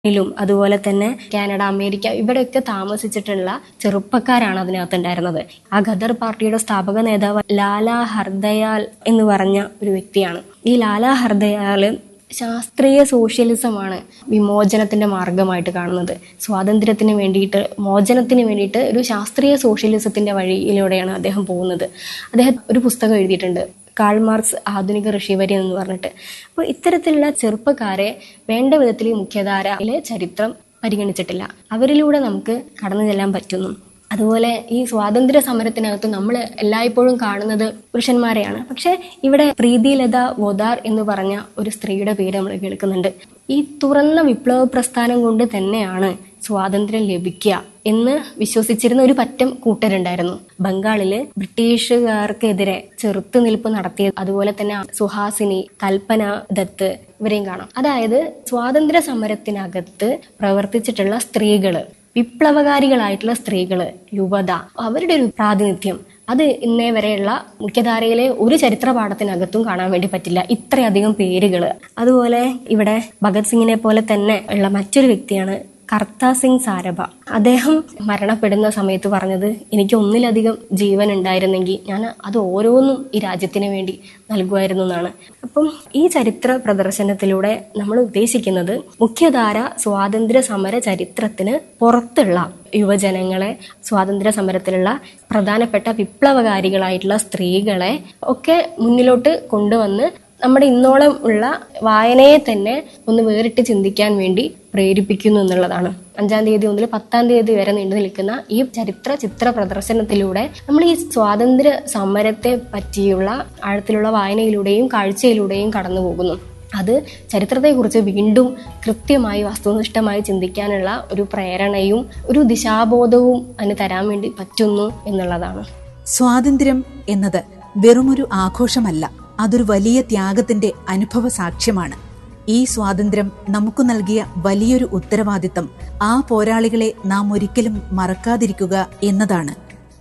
ലും അതുപോലെ തന്നെ കാനഡ അമേരിക്ക ഇവിടെയൊക്കെ താമസിച്ചിട്ടുള്ള ചെറുപ്പക്കാരാണ് അതിനകത്ത് ഉണ്ടായിരുന്നത് ആ ഖദർ പാർട്ടിയുടെ സ്ഥാപക നേതാവ് ലാല ഹർദയാൽ എന്ന് പറഞ്ഞ ഒരു വ്യക്തിയാണ് ഈ ലാല ഹർദയാൽ ശാസ്ത്രീയ സോഷ്യലിസമാണ് വിമോചനത്തിന്റെ മാർഗമായിട്ട് കാണുന്നത് സ്വാതന്ത്ര്യത്തിന് വേണ്ടിയിട്ട് മോചനത്തിന് വേണ്ടിയിട്ട് ഒരു ശാസ്ത്രീയ സോഷ്യലിസത്തിന്റെ വഴിയിലൂടെയാണ് അദ്ദേഹം പോകുന്നത് അദ്ദേഹം ഒരു പുസ്തകം എഴുതിയിട്ടുണ്ട് കാൾ മാർക്സ് ആധുനിക ഋഷിവരി എന്ന് പറഞ്ഞിട്ട് അപ്പോൾ ഇത്തരത്തിലുള്ള ചെറുപ്പക്കാരെ വേണ്ട വിധത്തിൽ ഈ മുഖ്യധാരയിലെ ചരിത്രം പരിഗണിച്ചിട്ടില്ല അവരിലൂടെ നമുക്ക് കടന്നു ചെല്ലാൻ പറ്റുന്നു അതുപോലെ ഈ സ്വാതന്ത്ര്യ സമരത്തിനകത്ത് നമ്മൾ എല്ലായ്പ്പോഴും കാണുന്നത് പുരുഷന്മാരെയാണ് പക്ഷെ ഇവിടെ പ്രീതിലത വോദാർ എന്ന് പറഞ്ഞ ഒരു സ്ത്രീയുടെ പേര് നമ്മൾ കേൾക്കുന്നുണ്ട് ഈ തുറന്ന വിപ്ലവ പ്രസ്ഥാനം കൊണ്ട് തന്നെയാണ് സ്വാതന്ത്ര്യം ലഭിക്കുക എന്ന് വിശ്വസിച്ചിരുന്ന ഒരു പറ്റം കൂട്ടരുണ്ടായിരുന്നു ബംഗാളില് ബ്രിട്ടീഷുകാർക്കെതിരെ ചെറുത്തുനിൽപ്പ് നടത്തിയ അതുപോലെ തന്നെ സുഹാസിനി കൽപ്പന ദത്ത് ഇവരെയും കാണാം അതായത് സ്വാതന്ത്ര്യ സമരത്തിനകത്ത് പ്രവർത്തിച്ചിട്ടുള്ള സ്ത്രീകള് വിപ്ലവകാരികളായിട്ടുള്ള സ്ത്രീകള് യുവത അവരുടെ ഒരു പ്രാതിനിധ്യം അത് ഇന്നേ വരെയുള്ള മുഖ്യധാരയിലെ ഒരു ചരിത്ര പാഠത്തിനകത്തും കാണാൻ വേണ്ടി പറ്റില്ല ഇത്രയധികം പേരുകൾ അതുപോലെ ഇവിടെ ഭഗത് സിംഗിനെ പോലെ തന്നെ ഉള്ള മറ്റൊരു വ്യക്തിയാണ് കർത്ത സിംഗ് സാരഭ അദ്ദേഹം മരണപ്പെടുന്ന സമയത്ത് പറഞ്ഞത് എനിക്ക് ഒന്നിലധികം ജീവൻ ഉണ്ടായിരുന്നെങ്കിൽ ഞാൻ അത് ഓരോന്നും ഈ രാജ്യത്തിന് വേണ്ടി നൽകുമായിരുന്നു എന്നാണ് അപ്പം ഈ ചരിത്ര പ്രദർശനത്തിലൂടെ നമ്മൾ ഉദ്ദേശിക്കുന്നത് മുഖ്യധാര സ്വാതന്ത്ര്യ സമര ചരിത്രത്തിന് പുറത്തുള്ള യുവജനങ്ങളെ സ്വാതന്ത്ര്യ സമരത്തിലുള്ള പ്രധാനപ്പെട്ട വിപ്ലവകാരികളായിട്ടുള്ള സ്ത്രീകളെ ഒക്കെ മുന്നിലോട്ട് കൊണ്ടുവന്ന് നമ്മുടെ ഇന്നോളം ഉള്ള വായനയെ തന്നെ ഒന്ന് വേറിട്ട് ചിന്തിക്കാൻ വേണ്ടി പ്രേരിപ്പിക്കുന്നു എന്നുള്ളതാണ് അഞ്ചാം തീയതി മുതൽ പത്താം തീയതി വരെ നീണ്ടു നിൽക്കുന്ന ഈ ചരിത്ര ചിത്ര പ്രദർശനത്തിലൂടെ നമ്മൾ ഈ സ്വാതന്ത്ര്യ സമരത്തെ പറ്റിയുള്ള ആഴത്തിലുള്ള വായനയിലൂടെയും കാഴ്ചയിലൂടെയും കടന്നു പോകുന്നു അത് ചരിത്രത്തെക്കുറിച്ച് വീണ്ടും കൃത്യമായി വസ്തുനിഷ്ഠമായി ചിന്തിക്കാനുള്ള ഒരു പ്രേരണയും ഒരു ദിശാബോധവും അതിന് തരാൻ വേണ്ടി പറ്റുന്നു എന്നുള്ളതാണ് സ്വാതന്ത്ര്യം എന്നത് വെറുമൊരു ആഘോഷമല്ല അതൊരു വലിയ ത്യാഗത്തിന്റെ അനുഭവ സാക്ഷ്യമാണ് ഈ സ്വാതന്ത്ര്യം നമുക്ക് നൽകിയ വലിയൊരു ഉത്തരവാദിത്തം ആ പോരാളികളെ നാം ഒരിക്കലും മറക്കാതിരിക്കുക എന്നതാണ്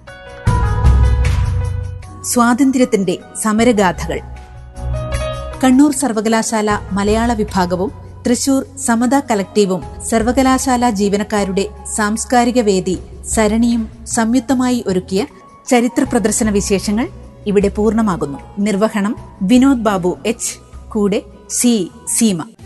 സ്വാതന്ത്ര്യത്തിന്റെ സമരഗാഥകൾ കണ്ണൂർ സർവകലാശാല മലയാള വിഭാഗവും തൃശൂർ സമത കലക്ടീവും സർവകലാശാല ജീവനക്കാരുടെ സാംസ്കാരിക വേദി സരണിയും സംയുക്തമായി ഒരുക്കിയ ചരിത്ര പ്രദർശന വിശേഷങ്ങൾ ഇവിടെ പൂർണ്ണമാകുന്നു നിർവഹണം വിനോദ് ബാബു എച്ച് കൂടെ സി സീമ